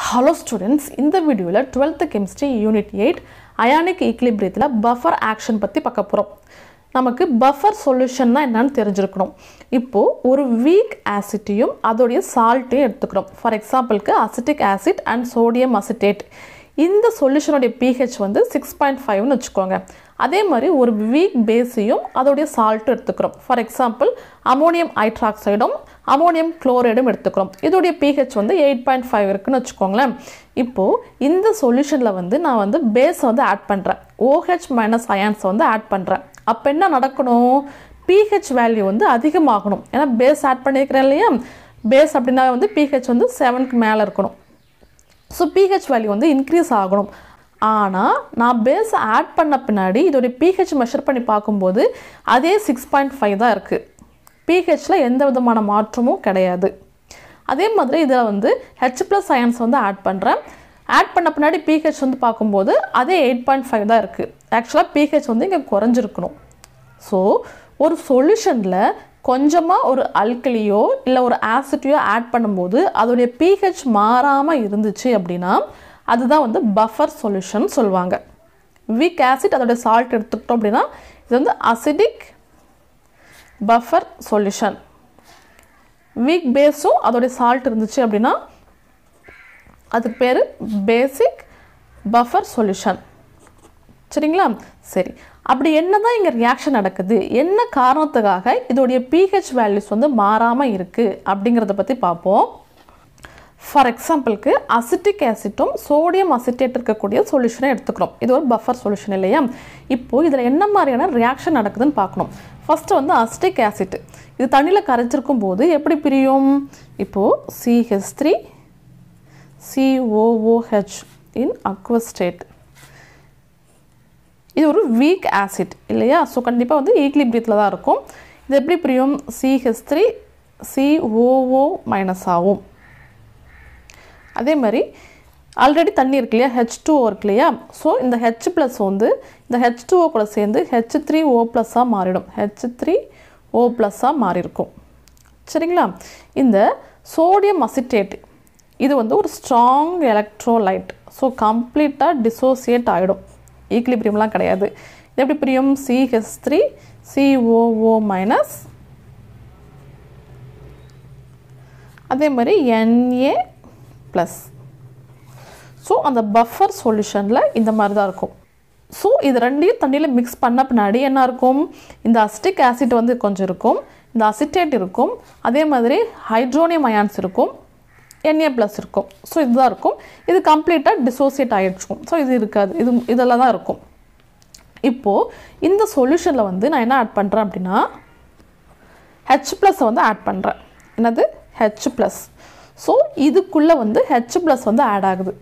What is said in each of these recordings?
hello students இந்த வீடியோவில் twelfth chemistry unit eight ionic ஈக்லிபிரியத்தில் பஃபர் ஆக்ஷன் பற்றி பார்க்க போகிறோம் நமக்கு பஃபர் சொல்யூஷன்னா என்னன்னு தெரிஞ்சிருக்கணும் இப்போது ஒரு வீக் ஆசிட்டையும் அதோடைய சால்ட்டையும் எடுத்துக்கிறோம் ஃபார் எக்ஸாம்பிளுக்கு acetic acid and sodium acetate இந்த சொல்யூஷனுடைய pH வந்து சிக்ஸ் பாயிண்ட் ஃபைவ்னு வச்சுக்கோங்க அதே மாதிரி ஒரு வீக் பேஸையும் அதோடைய சால்ட்டும் எடுத்துக்கிறோம் ஃபார் எக்ஸாம்பிள் அமோனியம் ஹைட்ராக்சைடும் அமோனியம் குளோரைடும் எடுத்துக்கிறோம் இதோடைய pH வந்து எயிட் பாயிண்ட் ஃபைவ் இருக்குன்னு வச்சுக்கோங்களேன் இப்போது இந்த சொல்யூஷனில் வந்து நான் வந்து பேஸை வந்து ஆட் பண்ணுறேன் OH மைனஸ் அயான்ஸை வந்து ஆட் பண்ணுறேன் அப்போ என்ன நடக்கணும் pH வேல்யூ வந்து அதிகமாகணும் ஏன்னா பேஸ் ஆட் பண்ணியிருக்கிறேன் இல்லையா பேஸ் அப்படின்னா வந்து pH வந்து செவனுக்கு மேலே இருக்கணும் ஸோ pH வேல்யூ வந்து இன்க்ரீஸ் ஆகணும் ஆனால் நான் பேஸ் ஆட் பண்ண பின்னாடி இதோடைய pH மெஷர் பண்ணி பார்க்கும்போது அதே சிக்ஸ் பாயிண்ட் ஃபைவ் தான் இருக்குது பிஹெச்சில் எந்த விதமான மாற்றமும் கிடையாது அதே மாதிரி இதில் வந்து ஹெச் ப்ளஸ் அயன்ஸ் வந்து ஆட் பண்ணுறேன் ஆட் பண்ண பின்னாடி பிஹெச் வந்து பார்க்கும்போது அதே எயிட் பாயிண்ட் ஃபைவ் தான் இருக்குது ஆக்சுவலாக பிஹெச் வந்து இங்கே குறைஞ்சிருக்கணும் ஸோ ஒரு சொல்யூஷனில் கொஞ்சமாக ஒரு அல்கலியோ இல்லை ஒரு ஆசிட்டையோ ஆட் பண்ணும்போது அதோடைய பிஹெச் மாறாமல் இருந்துச்சு அப்படின்னா அதுதான் வந்து பஃபர் சொல்யூஷன் சொல்லுவாங்க வீக் ஆசிட் அதோடைய சால்ட் எடுத்துக்கிட்டோம் அப்படின்னா இது வந்து அசிடிக் பஃபர் சொல்யூஷன் வீக் பேஸும் அதோடைய சால்ட் இருந்துச்சு அப்படின்னா அதுக்கு பேர் பேசிக் பஃபர் சொல்யூஷன் சரிங்களா சரி அப்படி என்ன தான் இங்கே ரியாக்ஷன் நடக்குது என்ன காரணத்துக்காக இதோடைய பிஹெச் வேல்யூஸ் வந்து மாறாமல் இருக்குது அப்படிங்கிறத பற்றி பார்ப்போம் ஃபார் எக்ஸாம்பிளுக்கு அசிட்டிக் ஆசிட்டும் சோடியம் அசிட்டேட் இருக்கக்கூடிய சொல்யூஷனை எடுத்துக்கிறோம் இது ஒரு பஃபர் சொல்யூஷன் இல்லையா இப்போது இதில் என்ன மாதிரியான ரியாக்ஷன் நடக்குதுன்னு பார்க்கணும் ஃபஸ்ட்டு வந்து அசிட்டிக் ஆசிட் இது தண்ணியில் கரைச்சிருக்கும் போது எப்படி பிரியும் இப்போது CH three COOH in aqueous state இது ஒரு வீக் ஆசிட் இல்லையா ஸோ கண்டிப்பாக வந்து ஈக்லிபிரியத்தில் தான் இருக்கும் இது எப்படி பிரியும் சிஹெச் த்ரீ சிஓஓ மைனஸ் ஆகும் அதே மாதிரி ஆல்ரெடி தண்ணி இருக்கு இல்லையா ஹெச் டூ இருக்கு இல்லையா ஸோ இந்த ஹெச் ப்ளஸ் வந்து இந்த ஹெச் டூஓ கூட சேர்ந்து ஹெச் த்ரீ ஓ ப்ளஸ்ஸாக மாறிடும் ஹெச் த்ரீ ஓ ப்ளஸ்ஸாக மாறியிருக்கும் சரிங்களா இந்த சோடியம் அசிட்டேட் இது வந்து ஒரு ஸ்ட்ராங் எலக்ட்ரோலைட் ஸோ கம்ப்ளீட்டாக டிசோசியேட் ஆகிடும் ஈக்லிபிரியம்லாம் கிடையாது இது எப்படி பிரியும் சிஹெச் த்ரீ சிஓஓ மைனஸ் அதே மாதிரி என்ஏ ப்ளஸ் ஸோ அந்த பஃபர் சொல்யூஷனில் இந்த மாதிரி தான் இருக்கும் ஸோ இது ரெண்டையும் தண்ணியில் மிக்ஸ் பண்ண பின்னாடி என்ன இருக்கும் இந்த அசிட்டிக் ஆசிட் வந்து கொஞ்சம் இருக்கும் இந்த அசிட்டேட் இருக்கும் அதே மாதிரி ஹைட்ரோனியம் அயான்ஸ் இருக்கும் என்ஏ ப்ளஸ் இருக்கும் ஸோ இதுதான் இருக்கும் இது கம்ப்ளீட்டாக டிசோசியேட் ஆகிடுச்சுக்கும் ஸோ இது இருக்காது இது இதெல்லாம் தான் இருக்கும் இப்போது இந்த சொல்யூஷனில் வந்து நான் என்ன ஆட் பண்ணுறேன் அப்படின்னா ஹெச் ப்ளஸ்ஸை வந்து ஆட் பண்ணுறேன் என்னது ஹெச் ப்ளஸ் ஸோ இதுக்குள்ளே வந்து ஹெச் ப்ளஸ் வந்து ஆட் ஆகுது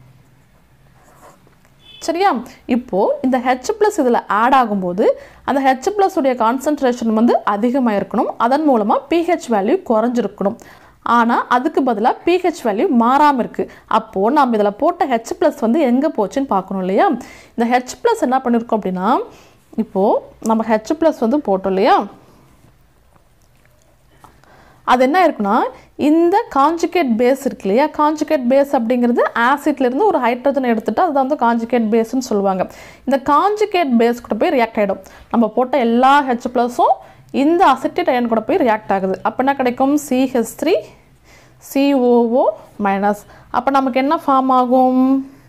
சரியா இப்போது இந்த ஹெச் ப்ளஸ் இதில் ஆட் ஆகும்போது அந்த ஹெச் ப்ளஸ் உடைய கான்சன்ட்ரேஷன் வந்து அதிகமாக இருக்கணும் அதன் மூலமாக பிஹெச் வேல்யூ குறைஞ்சிருக்கணும் ஆனால் அதுக்கு பதிலாக பிஹெச் வேல்யூ மாறாமல் இருக்குது அப்போது நம்ம இதில் போட்ட ஹெச் ப்ளஸ் வந்து எங்கே போச்சுன்னு பார்க்கணும் இல்லையா இந்த ஹெச் ப்ளஸ் என்ன பண்ணியிருக்கோம் அப்படின்னா இப்போது நம்ம ஹெச் ப்ளஸ் வந்து போட்டோம் இல்லையா அது என்ன இருக்குன்னா இந்த காஞ்சுகேட் பேஸ் இருக்கு இல்லையா காஞ்சுகேட் பேஸ் அப்படிங்கிறது ஆசிட்லேருந்து ஒரு ஹைட்ரஜன் எடுத்துகிட்டு அதுதான் வந்து காஞ்சுகேட் பேஸ்னு சொல்லுவாங்க இந்த காஞ்சுகேட் பேஸ் கூட போய் ரியாக்ட் ஆகிடும் நம்ம போட்ட எல்லா ஹெச் ப்ளஸும் இந்த அசிட்டேட் அயன் கூட போய் ரியாக்ட் ஆகுது அப்போ என்ன கிடைக்கும் சிஹெச் த்ரீ சிஓஓ மைனஸ் அப்போ நமக்கு என்ன ஃபார்ம் ஆகும்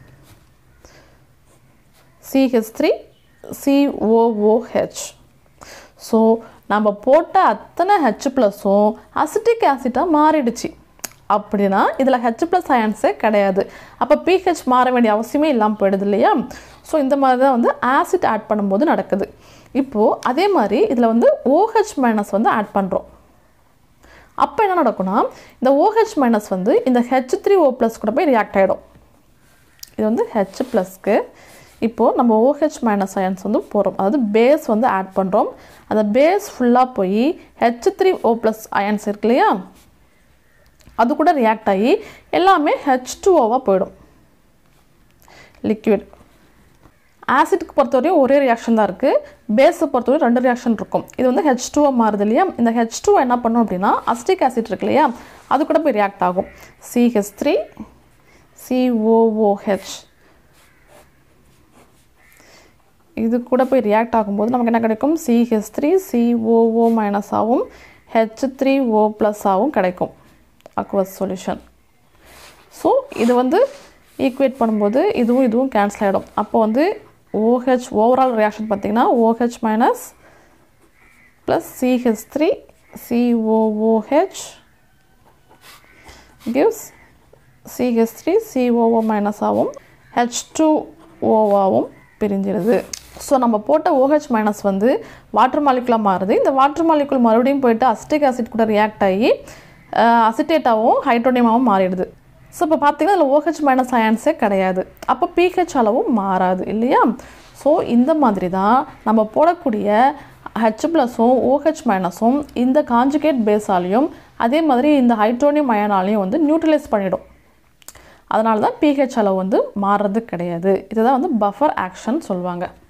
சிஹெச் த்ரீ சிஓஓஹெச் ஸோ நம்ம போட்ட அத்தனை ஹெச் ப்ளஸும் அசிட்டிக் ஆசிட்டாக மாறிடுச்சு அப்படின்னா இதில் ஹெச் ப்ளஸ் அயன்ஸே கிடையாது அப்போ பிஹெச் மாற வேண்டிய அவசியமே இல்லாமல் போயிடுது இல்லையா ஸோ இந்த மாதிரி தான் வந்து ஆசிட் ஆட் பண்ணும்போது நடக்குது இப்போது அதே மாதிரி இதில் வந்து ஓஹெச் மைனஸ் வந்து ஆட் பண்ணுறோம் அப்போ என்ன நடக்கும்னா இந்த ஓஹெச் மைனஸ் வந்து இந்த ஹெச் த்ரீ ஓ ப்ளஸ் கூட போய் ரியாக்ட் ஆகிடும் இது வந்து ஹெச் ப்ளஸ்க்கு இப்போது நம்ம ஓஹெச் மைனஸ் அயன்ஸ் வந்து போகிறோம் அதாவது பேஸ் வந்து ஆட் பண்ணுறோம் அந்த பேஸ் ஃபுல்லாக போய் H three O plus ions இருக்கு இல்லையா அது கூட ரியாக்ட் ஆகி எல்லாமே ஹெச் டூ ஓவாக போயிடும் லிக்விட் ஆசிட்க்கு பொறுத்தவரையும் ஒரே ரியாக்ஷன் தான் இருக்குது பேஸை பொறுத்தவரையும் ரெண்டு ரியாக்ஷன் இருக்கும் இது வந்து ஹெச் டூவாக மாறுது இல்லையா இந்த ஹெச் டூ என்ன பண்ணும் அப்படின்னா அஸ்டிக் ஆசிட் இருக்கு இல்லையா அது கூட போய் ரியாக்ட் ஆகும் சிஹெச் த்ரீ சிஓஓஹெச் இது கூட போய் ரியாக்ட் ஆகும்போது நமக்கு என்ன கிடைக்கும் சிஹெச் த்ரீ சிஓஓ மைனஸ் ஆகும் ஹெச் த்ரீ ஓ ப்ளஸ் ஆகும் கிடைக்கும் அக்வஸ் சொல்யூஷன் ஸோ இது வந்து ஈக்குவேட் பண்ணும்போது இதுவும் இதுவும் கேன்சல் ஆகிடும் அப்போ வந்து ஓஹெச் ஓவரால் ரியாக்ஷன் பார்த்தீங்கன்னா OH minus plus CH three COOH gives CH three COO minus ஆகும் ஹெச் டூ ஓவாகவும் பிரிஞ்சிருது ஸோ நம்ம போட்ட OH மைனஸ் வந்து வாட்டர் மாலிகுலாக மாறுது இந்த வாட்டர் மாலிகுல் மறுபடியும் போயிட்டு அசிட்டிக் ஆசிட் கூட ரியாக்ட் ஆகி அசிட்டேட்டாகவும் ஹைட்ரோனியமாகவும் மாறிடுது ஸோ இப்போ பார்த்தீங்கன்னா அதில் OH மைனஸ் அயான்ஸே கிடையாது அப்போ pH அளவும் மாறாது இல்லையா ஸோ இந்த மாதிரி தான் நம்ம போடக்கூடிய ஹெச் ப்ளஸும் ஓஹெச் மைனஸும் இந்த காஞ்சுகேட் பேஸாலையும் அதே மாதிரி இந்த ஹைட்ரோனியம் அயனாலையும் வந்து நியூட்ரலைஸ் பண்ணிடும் அதனால தான் pH அளவு வந்து மாறுறது கிடையாது இதுதான் வந்து பஃபர் ஆக்ஷன் சொல்லுவாங்க